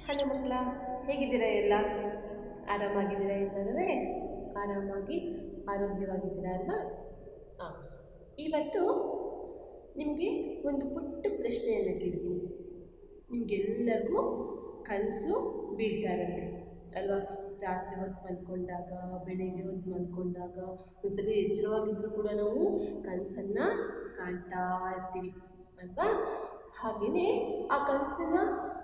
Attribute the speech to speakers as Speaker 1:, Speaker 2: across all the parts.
Speaker 1: hello ಮಕ್ಕಳ ಹೇಗಿದ್ದೀರಾ ಎಲ್ಲ ಆರಾಮಾಗಿದ್ದೀರಾ ಎಲ್ಲರೂ ಆರಾಮಾಗಿ ಆರೋಗ್ಯವಾಗಿದ್ದೀರಾ ಅಲ್ವಾ ಹಾಂ ಇವತ್ತು ನಿಮಗೆ ಒಂದು ಪುಟ್ಟ ಪ್ರಶ್ನೆಯನ್ನು ಕೇಳ್ತೀನಿ ನಿಮಗೆಲ್ಲರಿಗೂ ಕನಸು ಬೀಳ್ತಾ ಇರುತ್ತೆ ಅಲ್ವಾ ರಾತ್ರಿ ಹೊತ್ತು ಮಲ್ಕೊಂಡಾಗ ಬೆಳಿಗ್ಗೆ ಹೊತ್ತು ಮಲ್ಕೊಂಡಾಗ ಒಂದ್ಸಲಿ ಎಚ್ಚರವಾಗಿದ್ದರೂ ಕೂಡ ನಾವು ಕನಸನ್ನು ಕಾಣ್ತಾ ಇರ್ತೀವಿ ಅಲ್ವಾ ಹಾಗೆಯೇ ಆ ಕನಸನ್ನು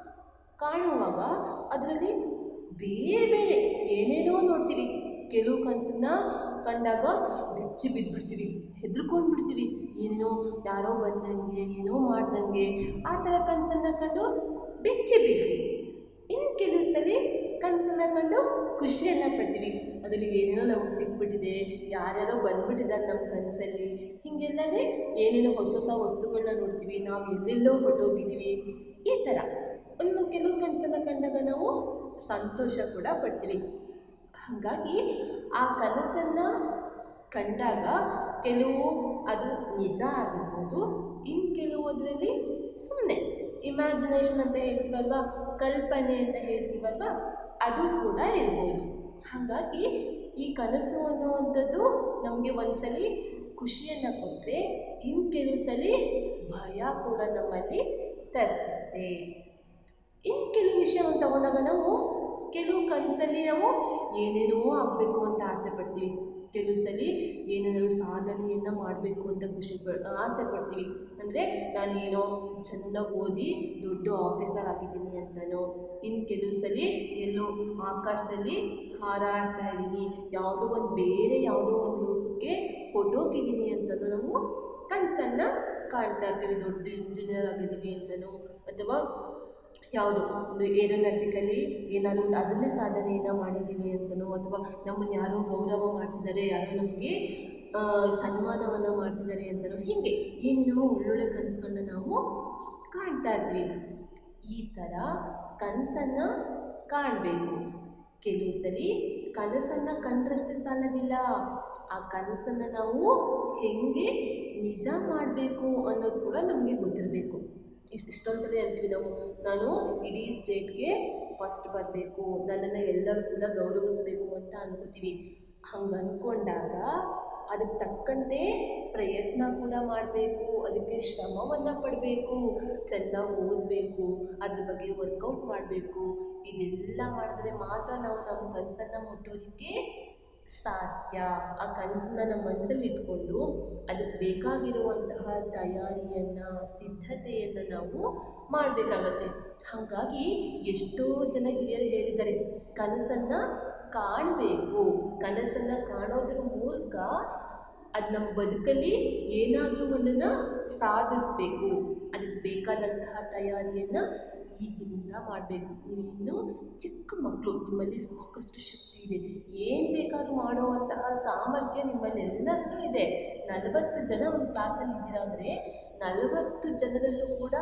Speaker 1: ಕಾಣುವಾಗ ಅದರಲ್ಲಿ ಬೇರೆ ಬೇರೆ ಏನೇನೋ ನೋಡ್ತೀವಿ ಕೆಲವು ಕನಸನ್ನ ಕಂಡಾಗ ಬೆಚ್ಚಿ ಬಿದ್ದುಬಿಡ್ತೀವಿ ಹೆದರ್ಕೊಂಡು ಬಿಡ್ತೀವಿ ಏನೋ ಯಾರೋ ಬಂದಂಗೆ ಏನೋ ಮಾಡ್ದಂಗೆ ಆ ಥರ ಕನಸನ್ನು ಕಂಡು ಬೆಚ್ಚಿ ಬೀಳ್ತೀವಿ ಇನ್ನು ಕೆಲವು ಸಲ ಕನಸನ್ನು ಕಂಡು ಖುಷಿಯನ್ನು ಪಡ್ತೀವಿ ಅದರಲ್ಲಿ ಏನೇನೋ ನಮಗೆ ಸಿಕ್ಬಿಟ್ಟಿದೆ ಯಾರ್ಯಾರೋ ಬಂದ್ಬಿಟ್ಟಿದ್ದಾರೆ ನಮ್ಮ ಕನಸಲ್ಲಿ ಹೀಗೆಲ್ಲವೇ ಏನೇನೋ ಹೊಸ ಹೊಸ ವಸ್ತುಗಳನ್ನ ನೋಡ್ತೀವಿ ನಾವು ಎಲ್ಲೆಲ್ಲೋ ಹೊರಟೋಗಿದ್ದೀವಿ ಈ ಥರ ಒಂದು ಕೆಲವು ಕನಸನ್ನು ಕಂಡಾಗ ನಾವು ಸಂತೋಷ ಕೂಡ ಪಡ್ತೀವಿ ಹಾಗಾಗಿ ಆ ಕನಸನ್ನು ಕಂಡಾಗ ಕೆಲವು ಅದು ನಿಜ ಆಗಿರ್ಬೋದು ಇನ್ನು ಕೆಲವು ಅದರಲ್ಲಿ ಸುಮ್ಮನೆ ಇಮ್ಯಾಜಿನೇಷನ್ ಅಂತ ಹೇಳ್ತೀವಲ್ವ ಕಲ್ಪನೆ ಅಂತ ಹೇಳ್ತೀವಲ್ವ ಅದು ಕೂಡ ಇರ್ಬೋದು ಹಾಗಾಗಿ ಈ ಕನಸು ಅನ್ನುವಂಥದ್ದು ನಮಗೆ ಒಂದ್ಸಲಿ ಖುಷಿಯನ್ನು ಕೊಟ್ಟರೆ ಇನ್ನು ಕೆಲವು ಸಲ ಭಯ ಕೂಡ ನಮ್ಮಲ್ಲಿ ತರಿಸುತ್ತೆ ಇನ್ನು ಕೆಲವು ವಿಷಯವನ್ನು ತಗೊಂಡಾಗ ನಾವು ಕೆಲವು ಕನಸಲ್ಲಿ ನಾವು ಏನೇನೋ ಆಗಬೇಕು ಅಂತ ಆಸೆ ಪಡ್ತೀವಿ ಕೆಲವು ಸಲ ಏನೇನಾದ್ರು ಸಾಧನೆಯನ್ನು ಮಾಡಬೇಕು ಅಂತ ಖುಷಿ ಪ ಆಸೆ ಪಡ್ತೀವಿ ಅಂದರೆ ನಾನು ಏನೋ ಚೆನ್ನಾಗಿ ಓದಿ ದೊಡ್ಡ ಆಫೀಸರ್ ಆಗಿದ್ದೀನಿ ಅಂತನೋ ಇನ್ನು ಕೆಲವು ಸಲ ಎಲ್ಲೋ ಆಕಾಶದಲ್ಲಿ ಹಾರಾಡ್ತಾ ಇದ್ದೀನಿ ಯಾವುದೋ ಒಂದು ಬೇರೆ ಯಾವುದೋ ಒಂದು ಲೋಕಕ್ಕೆ ಹೊರಟೋಗಿದ್ದೀನಿ ಅಂತಲೂ ನಾವು ಕನಸನ್ನು ಕಾಣ್ತಾ ಇರ್ತೀವಿ ದೊಡ್ಡ ಇಂಜಿನಿಯರ್ ಆಗಿದ್ದೀವಿ ಅಂತನೋ ಅಥವಾ ಯಾವುದು ಒಂದು ಏರೋನಾಟಿಕಲಿ ಏನಾದರೂ ಅದರಲ್ಲೇ ಸಾಧನೆಯನ್ನು ಮಾಡಿದ್ದೀವಿ ಅಂತನೋ ಅಥವಾ ನಮ್ಮನ್ನು ಯಾರೋ ಗೌರವ ಮಾಡ್ತಿದ್ದಾರೆ ಯಾರೋ ನಮಗೆ ಸನ್ಮಾನವನ್ನು ಮಾಡ್ತಿದ್ದಾರೆ ಅಂತನೋ ಹೀಗೆ ಏನೇನೋ ಒಳ್ಳೊಳ್ಳೆ ಕನಸುಗಳನ್ನ ನಾವು ಕಾಣ್ತಾ ಇರ್ತೀವಿ ಈ ಥರ ಕನಸನ್ನು ಕಾಣಬೇಕು ಕೆಲವು ಸಲ ಕನಸನ್ನು ಕಂಡ್ರಷ್ಟೇ ಸಾಲೋದಿಲ್ಲ ಆ ಕನಸನ್ನು ನಾವು ಹೇಗೆ ನಿಜ ಮಾಡಬೇಕು ಅನ್ನೋದು ಕೂಡ ನಮಗೆ ಗೊತ್ತಿರಬೇಕು ಇಷ್ಟು ಇಷ್ಟೊಂದು ಸಲ ಹೇಳ್ತೀವಿ ನಾವು ನಾನು ಇಡೀ ಸ್ಟೇಟ್ಗೆ ಫಸ್ಟ್ ಬರಬೇಕು ನನ್ನನ್ನು ಎಲ್ಲರೂ ಕೂಡ ಗೌರವಿಸ್ಬೇಕು ಅಂತ ಅನ್ಕೋತೀವಿ ಹಂಗೆ ಅಂದ್ಕೊಂಡಾಗ ಅದಕ್ಕೆ ತಕ್ಕಂತೆ ಪ್ರಯತ್ನ ಕೂಡ ಮಾಡಬೇಕು ಅದಕ್ಕೆ ಶ್ರಮವನ್ನು ಪಡಬೇಕು ಚೆನ್ನಾಗಿ ಓದಬೇಕು ಅದ್ರ ಬಗ್ಗೆ ವರ್ಕೌಟ್ ಮಾಡಬೇಕು ಇದೆಲ್ಲ ಮಾಡಿದ್ರೆ ಮಾತ್ರ ನಾವು ನಮ್ಮ ಕನಸನ್ನು ಮುಟ್ಟೋದಕ್ಕೆ ಸಾಧ್ಯ ಆ ಕನಸನ್ನ ನಮ್ಮ ಮನಸ್ಸಲ್ಲಿ ಇಟ್ಕೊಂಡು ಅದಕ್ಕೆ ಬೇಕಾಗಿರುವಂತಹ ತಯಾರಿಯನ್ನು ಸಿದ್ಧತೆಯನ್ನು ನಾವು ಮಾಡಬೇಕಾಗತ್ತೆ ಹಾಗಾಗಿ ಎಷ್ಟೋ ಜನ ಹಿರಿಯರು ಹೇಳಿದ್ದಾರೆ ಕನಸನ್ನು ಕಾಣಬೇಕು ಕನಸನ್ನು ಕಾಣೋದ್ರ ಮೂಲಕ ಅದು ನಮ್ಮ ಬದುಕಲ್ಲಿ ಏನಾದರೂ ಒಂದನ್ನು ಸಾಧಿಸಬೇಕು ಅದಕ್ಕೆ ಬೇಕಾದಂತಹ ತಯಾರಿಯನ್ನು ಈಗಿನಿಂದ ಮಾಡಬೇಕು ನೀವು ಇನ್ನೂ ಚಿಕ್ಕ ಮಕ್ಕಳು ನಿಮ್ಮಲ್ಲಿ ಸಾಕಷ್ಟು ಶಕ್ತಿ ಇದೆ ಏನು ಬೇಕಾದ್ರೂ ಮಾಡುವಂತಹ ಸಾಮರ್ಥ್ಯ ನಿಮ್ಮಲ್ಲಿ ಎಲ್ಲರಲ್ಲೂ ಇದೆ ನಲವತ್ತು ಜನ ಒಂದು ಕ್ಲಾಸಲ್ಲಿ ಇದ್ದೀರಾ ಅಂದರೆ ನಲವತ್ತು ಜನರಲ್ಲೂ ಕೂಡ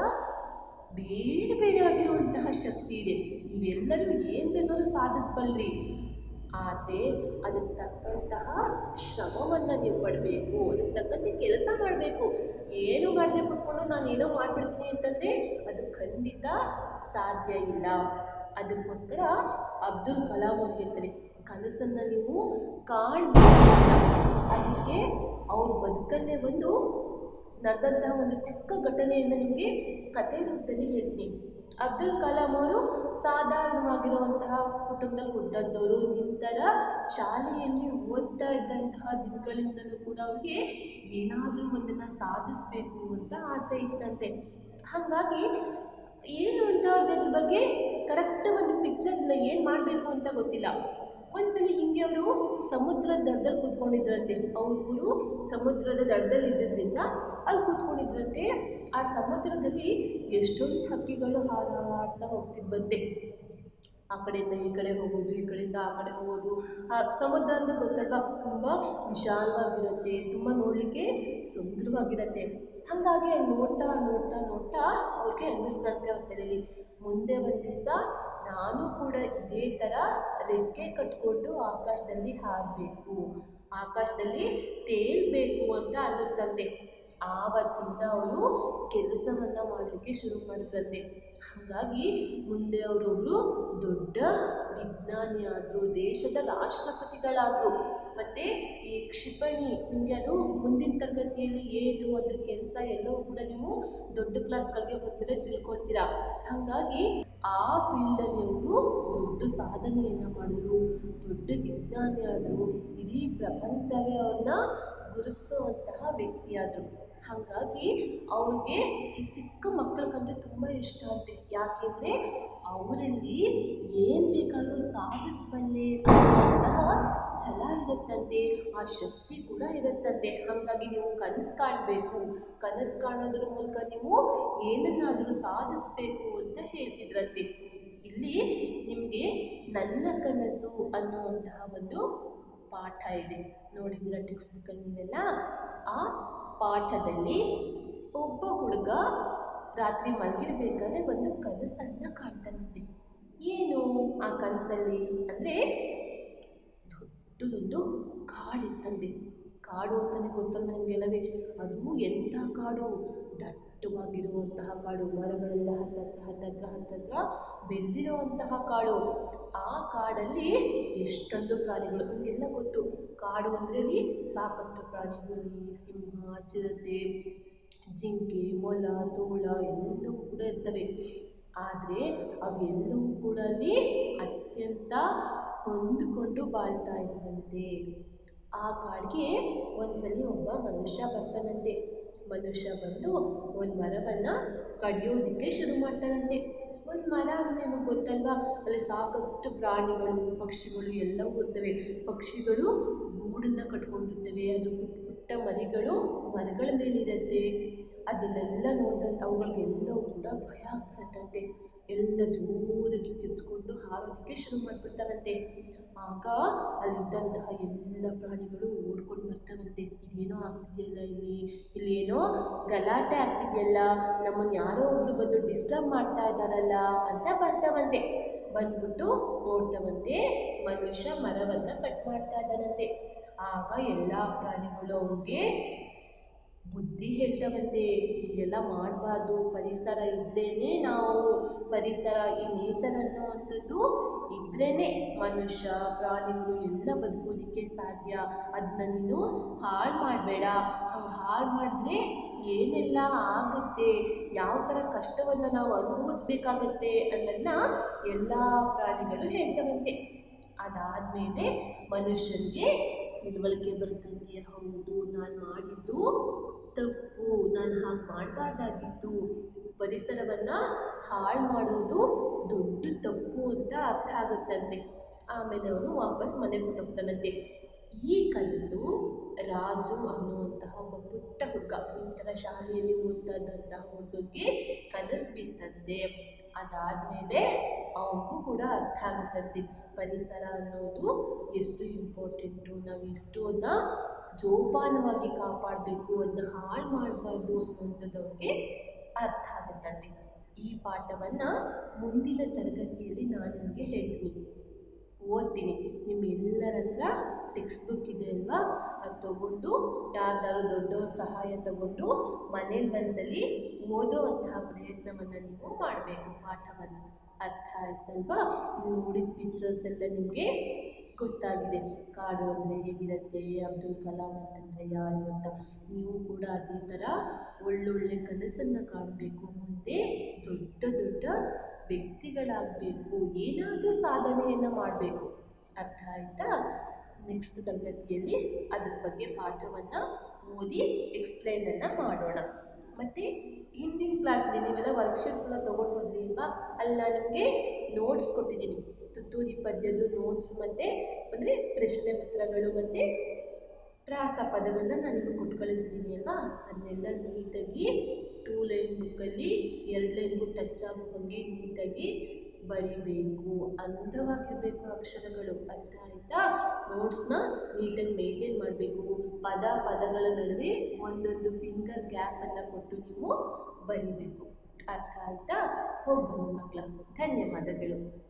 Speaker 1: ಬೇರೆ ಬೇರೆ ಆಗಿರುವಂತಹ ಶಕ್ತಿ ಇದೆ ನೀವೆಲ್ಲರೂ ಏನು ಬೇಕಾದ್ರೂ ಸಾಧಿಸ್ಬಲ್ರಿ ಆದರೆ ಅದಕ್ಕೆ ತಕ್ಕಂತಹ ಶ್ರಮವನ್ನು ನೀವು ಪಡಬೇಕು ಅದಕ್ಕೆ ತಕ್ಕಂತೆ ಕೆಲಸ ಮಾಡಬೇಕು ಏನು ಮಾಡದೆ ಕೂತ್ಕೊಂಡು ನಾನು ಏನೋ ಮಾಡಿಬಿಡ್ತೀನಿ ಅಂತಂದರೆ ಅದು ಖಂಡಿತ ಸಾಧ್ಯ ಇಲ್ಲ ಅದಕ್ಕೋಸ್ಕರ ಅಬ್ದುಲ್ ಕಲಾಂ ಅವ್ರು ಹೇಳ್ತಾರೆ ಕನಸನ್ನು ನೀವು ಕಾಣಬೇಕು ಅಂತ ಅದಕ್ಕೆ ಅವ್ರ ಬದುಕಲ್ಲೇ ಒಂದು ನಡೆದಂತಹ ಒಂದು ಚಿಕ್ಕ ಘಟನೆಯನ್ನು ನಿಮಗೆ ಕತೆ ರೂಪದಲ್ಲಿ ಹೇಳ್ತೀನಿ ಅಬ್ದುಲ್ ಕಲಾಂ ಅವರು ಸಾಧಾರಣವಾಗಿರುವಂತಹ ಕುಟುಂಬದಲ್ಲಿ ಹುಟ್ಟಂಥವ್ರು ನಿಮ್ಮ ಥರ ಶಾಲೆಯಲ್ಲಿ ಓದ್ತಾ ಇದ್ದಂತಹ ದಿನಗಳಿಂದಲೂ ಕೂಡ ಅವ್ರಿಗೆ ಏನಾದರೂ ಒಂದನ್ನು ಸಾಧಿಸಬೇಕು ಅಂತ ಆಸೆ ಇತ್ತಂತೆ ಹಾಗಾಗಿ ಏನು ಅಂತ ಅವ್ರಿಗೆ ಅದ್ರ ಬಗ್ಗೆ ಕರೆಕ್ಟ್ ಒಂದು ಪಿಕ್ಚರ್ ಇಲ್ಲ ಏನು ಮಾಡಬೇಕು ಅಂತ ಗೊತ್ತಿಲ್ಲ ಒಂದ್ಸಲ ಹಿಂಗೆ ಅವರು ಸಮುದ್ರದ ದಡದಲ್ಲಿ ಕೂತ್ಕೊಂಡಿದ್ರಂತೆ ಅವ್ರ ಊರು ಸಮುದ್ರದ ದಡದಲ್ಲಿ ಇದ್ದಿದ್ದರಿಂದ ಅಲ್ಲಿ ಕೂತ್ಕೊಂಡಿದ್ರಂತೆ ಆ ಸಮುದ್ರದಲ್ಲಿ ಎಷ್ಟೊಂದು ಹಕ್ಕಿಗಳು ಹಾರಾಡ್ತಾ ಹೋಗ್ತಿದ್ವಂತೆ ಆ ಕಡೆಯಿಂದ ಈ ಕಡೆ ಹೋಗೋದು ಈ ಕಡೆಯಿಂದ ಆ ಕಡೆ ಹೋಗೋದು ಆ ಸಮುದ್ರ ಅಂದರೆ ಗೊತ್ತಲ್ವಾ ತುಂಬ ವಿಶಾಲವಾಗಿರುತ್ತೆ ತುಂಬ ನೋಡಲಿಕ್ಕೆ ಸುಂದರವಾಗಿರುತ್ತೆ ಹಾಗಾಗಿ ಅಲ್ಲಿ ನೋಡ್ತಾ ನೋಡ್ತಾ ನೋಡ್ತಾ ಅವ್ರಿಗೆ ಅನ್ನಿಸ್ತಂತೆ ಅವ್ರ ತಲೆಯಲ್ಲಿ ಮುಂದೆ ಒಂದು ದಿವಸ ನಾನು ಕೂಡ ಇದೇ ಥರ ರೆಕ್ಕೆ ಕಟ್ಕೊಂಡು ಆಕಾಶದಲ್ಲಿ ಹಾರಬೇಕು ಆಕಾಶದಲ್ಲಿ ತೇಲ್ಬೇಕು ಅಂತ ಅನ್ನಿಸ್ತಂತೆ ಆವತ್ತಿಂದ ಅವರು ಕೆಲಸವನ್ನು ಮಾಡಲಿಕ್ಕೆ ಶುರು ಮಾಡಿದ್ರಂತೆ ಹಾಗಾಗಿ ಮುಂದೆ ಅವರೊಬ್ಬರು ದೊಡ್ಡ ವಿಜ್ಞಾನಿ ಆದರು ದೇಶದ ರಾಷ್ಟ್ರಪತಿಗಳಾದರು ಮತ್ತು ಈ ಕ್ಷಿಪಣಿ ನಿಮಗೆ ಅದು ಮುಂದಿನ ತರಗತಿಯಲ್ಲಿ ಏನು ಅದ್ರ ಕೆಲಸ ಎಲ್ಲವೂ ಕೂಡ ನೀವು ದೊಡ್ಡ ಕ್ಲಾಸ್ಗಳಿಗೆ ಹೋದ್ಮೇಲೆ ತಿಳ್ಕೊಳ್ತೀರಾ ಹಾಗಾಗಿ ಆ ಫೀಲ್ಡಲ್ಲಿ ಅವರು ದೊಡ್ಡ ಸಾಧನೆಯನ್ನು ಮಾಡಿದ್ರು ದೊಡ್ಡ ವಿಜ್ಞಾನಿ ಆದರು ಇಡೀ ಪ್ರಪಂಚವೇ ಅವ್ರನ್ನ ಗುರುತಿಸುವಂತಹ ವ್ಯಕ್ತಿಯಾದರು ಹಾಗಾಗಿ ಅವ್ರಿಗೆ ಈ ಚಿಕ್ಕ ಮಕ್ಕಳಿಗಂದ್ರೆ ತುಂಬ ಇಷ್ಟ ಅಂತೆ ಯಾಕೆಂದರೆ ಅವರಲ್ಲಿ ಏನು ಬೇಕಾದರೂ ಸಾಧಿಸಬಲ್ಲೆ ಅನ್ನುವಂತಹ ಛಲ ಇರುತ್ತಂತೆ ಆ ಶಕ್ತಿ ಕೂಡ ಇರುತ್ತಂತೆ ಹಾಗಾಗಿ ನೀವು ಕನಸು ಕಾಣಬೇಕು ಕನಸು ಕಾಣೋದ್ರ ಮೂಲಕ ನೀವು ಏನನ್ನಾದರೂ ಸಾಧಿಸಬೇಕು ಅಂತ ಹೇಳ್ತಿದ್ರಂತೆ ಇಲ್ಲಿ ನಿಮಗೆ ನನ್ನ ಕನಸು ಅನ್ನುವಂತಹ ಒಂದು ಪಾಠ ಇದೆ ನೋಡಿದ್ದೀರ ಟೆಕ್ಸ್ಟ್ ಬುಕ್ಕಲ್ಲಿ ನೀವೆಲ್ಲ ಆ ಪಾಠದಲ್ಲಿ ಒಬ್ಬ ಹುಡುಗ ರಾತ್ರಿ ಮಲಗಿರ್ಬೇಕಾದ್ರೆ ಒಂದು ಕನಸನ್ನು ಕಾಣ್ತಾನಂತೆ ಏನು ಆ ಕನಸಲ್ಲಿ ಅಂದರೆ ದೊಡ್ಡದೊಂದು ಕಾಡಿತ್ತಂತೆ ಕಾಡು ಅಂತಲೇ ಗೊತ್ತಲ್ಲ ನಿಮಗೆಲ್ಲವೇ ಅದು ಎಂಥ ಕಾಡು ದಟ್ಟವಾಗಿರುವಂತಹ ಕಾಡು ಮರಗಳೆಲ್ಲ ಹತ್ತತ್ರ ಹತ್ತತ್ರ ಹತ್ತತ್ರ ಬೆಳೆದಿರುವಂತಹ ಕಾಡು ಆ ಕಾಡಲ್ಲಿ ಎಷ್ಟೊಂದು ಪ್ರಾಣಿಗಳು ನಿಮಗೆಲ್ಲ ಗೊತ್ತು ಕಾಡು ಅಂದರೆ ಸಾಕಷ್ಟು ಪ್ರಾಣಿ ಹುಲಿ ಸಿಂಹ ಚಿರತೆ ಜಿಂಕೆ ಮೊಲ ತೋಳ ಎಲ್ಲವೂ ಕೂಡ ಇರ್ತವೆ ಆದರೆ ಅವೆಲ್ಲವೂ ಕೂಡ ಅಲ್ಲಿ ಅತ್ಯಂತ ಹೊಂದಿಕೊಂಡು ಬಾಳ್ತಾ ಇದ್ವಂತೆ ಆ ಕಾಡಿಗೆ ಒಂದ್ಸಲಿ ಒಬ್ಬ ಮನುಷ್ಯ ಬರ್ತಾನಂತೆ ಮನುಷ್ಯ ಬಂದು ಒಂದು ಮರವನ್ನು ಕಡಿಯೋದಕ್ಕೆ ಶುರು ಮಾಡ್ತಾನಂತೆ ಒಂದು ಮರ ಅಂದರೆ ನಿಮಗೆ ಗೊತ್ತಲ್ವಾ ಅಲ್ಲಿ ಸಾಕಷ್ಟು ಪ್ರಾಣಿಗಳು ಪಕ್ಷಿಗಳು ಎಲ್ಲವೂ ಇರ್ತವೆ ಪಕ್ಷಿಗಳು ಗೂಡನ್ನು ಕಟ್ಕೊಂಡಿರ್ತವೆ ಅದು ಪುಟ್ಟ ಪುಟ್ಟ ಮರಿಗಳು ಮರಗಳ ಮೇಲಿರುತ್ತೆ ಅದನ್ನೆಲ್ಲ ನೋಡ್ದಂತೆ ಅವುಗಳಿಗೆಲ್ಲವೂ ಕೂಡ ಭಯ ಆಗ್ಬಿಡುತ್ತಂತೆ ಎಲ್ಲ ಜೋರಾಗಿ ಕಿರ್ಚ್ಕೊಂಡು ಹಾರೋದಕ್ಕೆ ಶುರು ಮಾಡಿಬಿಡ್ತಾವಂತೆ ಆಗ ಅಲ್ಲಿದ್ದಂತಹ ಎಲ್ಲ ಪ್ರಾಣಿಗಳು ಓಡ್ಕೊಂಡು ಬರ್ತಾವಂತೆ ಇದೇನೋ ಆಗ್ತಿದೆಯಲ್ಲ ಇಲ್ಲಿ ಇಲ್ಲಿ ಏನೋ ಗಲಾಟೆ ಆಗ್ತಿದೆಯಲ್ಲ ನಮ್ಮನ್ನು ಯಾರೋ ಒಬ್ಬರು ಬಂದು ಡಿಸ್ಟರ್ಬ್ ಮಾಡ್ತಾ ಇದ್ದಾರಲ್ಲ ಅಂತ ಬರ್ತಾವಂತೆ ಬಂದ್ಬಿಟ್ಟು ನೋಡ್ತಾವಂತೆ ಮನುಷ್ಯ ಮರವನ್ನು ಕಟ್ ಮಾಡ್ತಾ ಇದ್ದಾನಂತೆ ಆಗ ಎಲ್ಲ ಪ್ರಾಣಿಗಳು ಅವ್ನಿಗೆ ಬುದ್ಧಿ ಹೇಳ್ತಾವಂತೆ ಹೀಗೆಲ್ಲ ಮಾಡಬಾರ್ದು ಪರಿಸರ ಇದ್ರೇ ನಾವು ಪರಿಸರ ಈ ನೇಚರ್ ಅನ್ನೋವಂಥದ್ದು ಇದ್ರೇ ಮನುಷ್ಯ ಪ್ರಾಣಿಗಳು ಎಲ್ಲ ಬದುಕೋದಕ್ಕೆ ಸಾಧ್ಯ ಅದನ್ನ ನೀನು ಹಾಳು ಮಾಡಬೇಡ ಹಂಗೆ ಹಾಳು ಮಾಡಿದ್ರೆ ಏನೆಲ್ಲ ಆಗುತ್ತೆ ಯಾವ ಥರ ಕಷ್ಟವನ್ನು ನಾವು ಅನುಭವಿಸ್ಬೇಕಾಗತ್ತೆ ಅನ್ನೋದನ್ನ ಎಲ್ಲ ಪ್ರಾಣಿಗಳು ಹೇಳ್ತಾವಂತೆ ಅದಾದಮೇಲೆ ಮನುಷ್ಯನಿಗೆ ತಿಳುವಳಿಕೆ ಬರುತ್ತಂತೆ ಹೌದು ನಾನು ಮಾಡಿದ್ದು ತಪ್ಪು ನಾನು ಹಾಗೆ ಮಾಡಬಾರ್ದಾಗಿತ್ತು ಪರಿಸರವನ್ನು ಹಾಳು ಮಾಡೋದು ದೊಡ್ಡ ತಪ್ಪು ಅಂತ ಅರ್ಥ ಆಗುತ್ತಂತೆ ಆಮೇಲೆ ಅವನು ವಾಪಸ್ ಮನೆಗೆ ಹೊರಟೋಗ್ತಾನಂತೆ ಈ ಕನಸು ರಾಜು ಅನ್ನುವಂತಹ ಒಬ್ಬ ಪುಟ್ಟ ಹುಡುಗ ನಿಮ್ಮ ಥರ ಶಾಲೆಯಲ್ಲಿ ಓದ್ತಾ ಇದ್ದಂತಹ ಹುಡುಗಕ್ಕೆ ಕನಸು ಬಿತ್ತಂತೆ ಅದಾದಮೇಲೆ ಅವನಿಗೂ ಕೂಡ ಅರ್ಥ ಆಗುತ್ತಂತೆ ಪರಿಸರ ಅನ್ನೋದು ಎಷ್ಟು ಇಂಪಾರ್ಟೆಂಟು ನಾವು ಎಷ್ಟು ಅದನ್ನ ಜೋಪಾನವಾಗಿ ಕಾಪಾಡಬೇಕು ಅದನ್ನ ಹಾಳು ಮಾಡಬಾರ್ದು ಅನ್ನುವಂಥದ್ದು ಅವ್ರಿಗೆ ಅರ್ಥ ಆಗುತ್ತಂತೆ ಈ ಪಾಠವನ್ನು ಮುಂದಿನ ತರಗತಿಯಲ್ಲಿ ನಾನು ನಿಮಗೆ ಹೇಳ್ತೀನಿ ಓದ್ತೀನಿ ನಿಮ್ಮ ಎಲ್ಲರ ಹತ್ರ ಟೆಕ್ಸ್ಟ್ ಬುಕ್ ಇದೆ ಅಲ್ವಾ ಅದು ತೊಗೊಂಡು ಯಾರ್ದಾದ್ರು ದೊಡ್ಡವ್ರ ಸಹಾಯ ತಗೊಂಡು ಮನೇಲಿ ಒಂದ್ಸಲಿ ಓದೋವಂತಹ ಪ್ರಯತ್ನವನ್ನು ನೀವು ಮಾಡಬೇಕು ಪಾಠವನ್ನು ಅರ್ಥ ಆಯ್ತಲ್ವಾ ಇಲ್ಲಿ ನೋಡಿದ ಪಿಕ್ಚರ್ಸ್ ಎಲ್ಲ ನಿಮಗೆ ಗೊತ್ತಾಗಿದೆ ಕಾಡು ಅಂದರೆ ಹೇಗಿರುತ್ತೆ ಅಬ್ದುಲ್ ಕಲಾಂ ಅಂತಂದರೆ ಯಾರು ಅಂತ ನೀವು ಕೂಡ ಅದೇ ಥರ ಒಳ್ಳೊಳ್ಳೆ ಕನಸನ್ನು ಕಾಣಬೇಕು ಮುಂದೆ ದೊಡ್ಡ ದೊಡ್ಡ ವ್ಯಕ್ತಿಗಳಾಗಬೇಕು ಏನಾದರೂ ಸಾಧನೆಯನ್ನು ಮಾಡಬೇಕು ಅರ್ಥ ಆಯಿತಾ ನೆಕ್ಸ್ಟ್ ತರಗತಿಯಲ್ಲಿ ಅದ್ರ ಬಗ್ಗೆ ಪಾಠವನ್ನು ಓದಿ ಎಕ್ಸ್ಪ್ಲೈನನ್ನು ಮಾಡೋಣ ಮತ್ತು ಹಿಂದಿನ ಕ್ಲಾಸ್ಲಿ ನೀವೆಲ್ಲ ವರ್ಕ್ಶೀಟ್ಸ್ ಎಲ್ಲ ತೊಗೊಂಡು ಹೋದ್ರಿ ಅಲ್ವಾ ಅಲ್ಲಿ ನಾನು ನಿಮಗೆ ನೋಟ್ಸ್ ಕೊಟ್ಟಿದ್ದೀನಿ ತುತ್ತೂರಿ ಪದ್ಯದ್ದು ನೋಟ್ಸ್ ಮತ್ತು ಅಂದರೆ ಪ್ರಶ್ನೆ ಪತ್ರಗಳು ಮತ್ತು ಪ್ರಾಸ ಪದಗಳನ್ನ ನಾನು ನಿಮಗೆ ಕೊಟ್ಟು ಕಳಿಸಿದ್ದೀನಿ ಅಲ್ವಾ ಅದನ್ನೆಲ್ಲ ನೀಟಾಗಿ ಟೂ ಲೈನ್ ಬುಕ್ಕಲ್ಲಿ ಎರಡು ಲೈನ್ಗೂ ಟಚ್ ಆಗೋ ಹಾಗೆ ನೀಟಾಗಿ ಬರಿಬೇಕು ಅಂದವಾಗಿರಬೇಕು ಅಕ್ಷರಗಳು ಅರ್ಥ ಆಯಿತಾ ನೋಟ್ಸ್ನ ನೀಟಾಗಿ ಮೇಂಟೈನ್ ಮಾಡಬೇಕು ಪದ ಪದಗಳ ನಡುವೆ ಒಂದೊಂದು ಫಿಂಗರ್ ಗ್ಯಾಪನ್ನು ಕೊಟ್ಟು ನೀವು ಬರಿಬೇಕು ಅರ್ಥ ಆಯಿತಾ ಹೋಗಿ ಬನ್ನಿ ಮಕ್ಕಳ ಧನ್ಯವಾದಗಳು